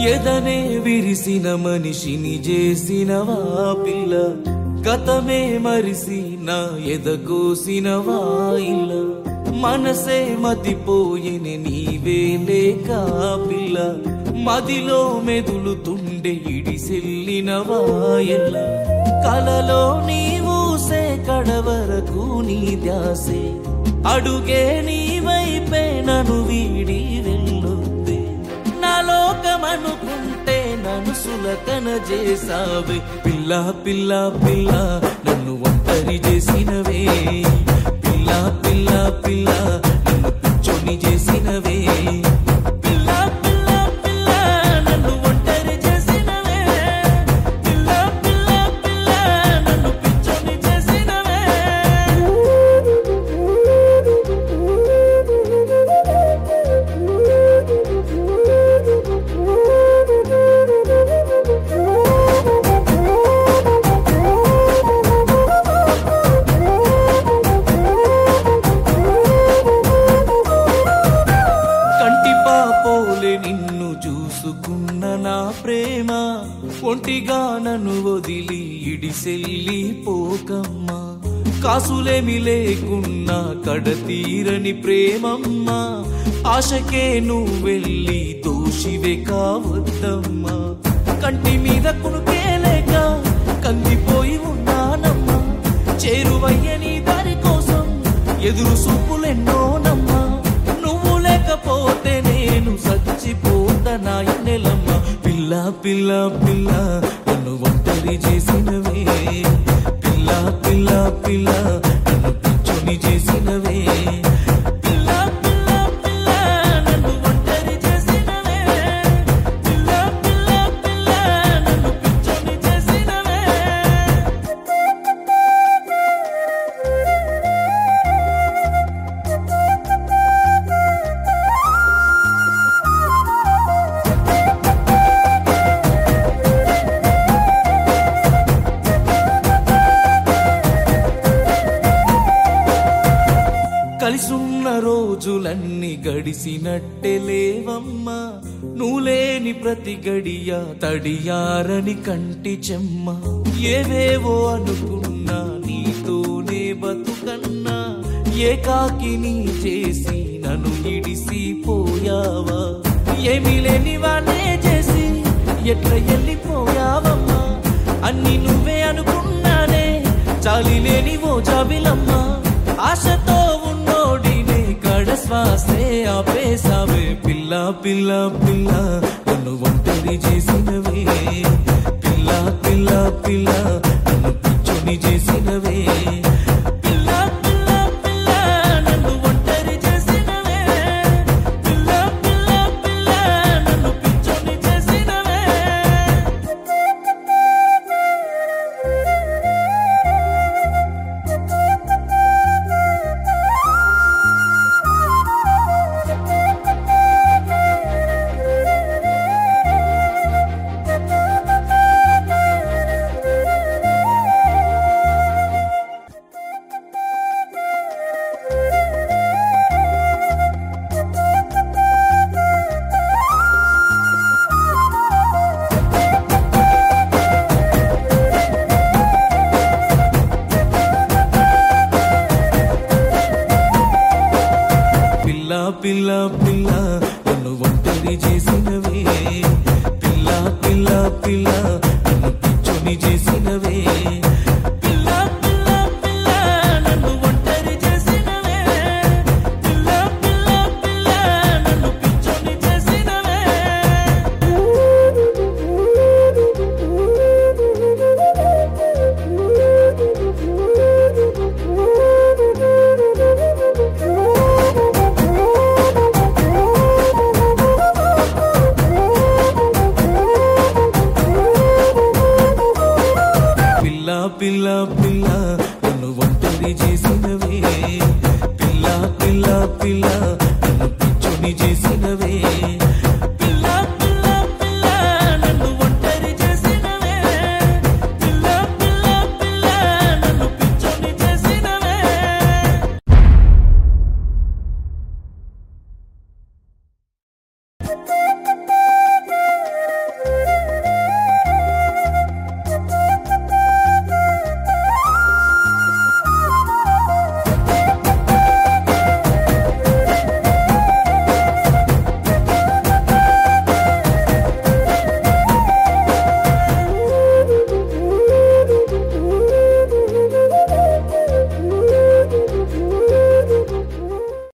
ఎదనే విరిసిన మనిషిని చేసినవా పిల్ల గతమే మరిసి నా ఎదకోసినవా ఇల్ల మనసే మతిపోయిన నీవే లేక పిల్ల మదిలో మెదులుతుండే ఇడిసెల్లినవా ఎల్ల కలలో నీవూసే కడవరకు నీ ధ్యాసే అడుగే నీ వైపే నన్ను వీడి వెళ్ళొద్దే నా లోకమనుకుంటే నన్ను సులకన చేసావే పిల్ల పిల్ల పిల్ల నన్ను ఒంటరి చేసినవే పిల్ల పిల్ల పిల్ల నన్ను పిచ్చోని చేసినవే పిల్ల పిల్ల పిల్ల నన్ను ఒంటరి చేసినవే పిల్ల పిల్ల పిల్ల నన్ను పిచ్చోని చేసినవే కంటి పాపోలే నిన్ను చూసుకున్న నా ప్రేమ ఒంటిగా నన్ను వదిలి ఇడిసెల్లి పోకమ్మా కాసులేమి లేకున్నా కడతీరని ప్రేమమ్మా ఆశకే నువ్వు వెళ్ళి దోషివే కావద్దమ్మా కంటి మీద కునుకే లేక కందిపోయి ఉన్నానమ్మా చేరువయ్యని దారి కోసం ఎదురు సూపులెన్నోనమ్మా నువ్వు లేకపోతే నేను చచ్చిపోతనా నెలమ్మ పిల్ల పిల్ల పిల్ల నన్ను ఒంటరి చేసినవే పిల్ల పిల్ల పిల్ల నన్ను పిచ్చోని చేసినవే పిల్ల పిల్ల పిల్ల నన్ను ఒంటరి చేసినవే పిల్ల పిల్ల పిల్ల నన్ను పిచ్చోని చేసినవే కలిసున్న రోజులన్నీ గడిసినట్టే లేవమ్మా నువ్వులేని ప్రతి గడియ తడియారని కంటి చెమ్మ ఏవేవో అనుకున్నా నీతోనే బతుకన్నా ఏకాకిని చేసి నన్ను ఇడిసిపోయావా ఏమీ లేని వానే చేసి ఎట్లా వెళ్ళిపోయావమ్మా అన్ని నువ్వే అనుకున్నానే చాలి లేని ఓ జాబిలమ్మా ఆశతో ఉన్నోడిని కడ శ్వాసే ఆపేసావే పిల్ల పిల్ల పిల్ల నన్ను ఒంటరి చేసినవే పిల్ల పిల్ల పిల్ల నన్ను పిచ్చోని చేసినవే పిల్ల పిల్ల పిల్ల నన్ను ఒంటరి చేసినవే పిల్ల పిల్ల పిల్ల నన్ను పిచ్చోని చేసినవే పిల్ల పిల్ల పిల్ల నన్ను ఒంటరి చేసినవే పిల్ల పిల్ల పిల్ల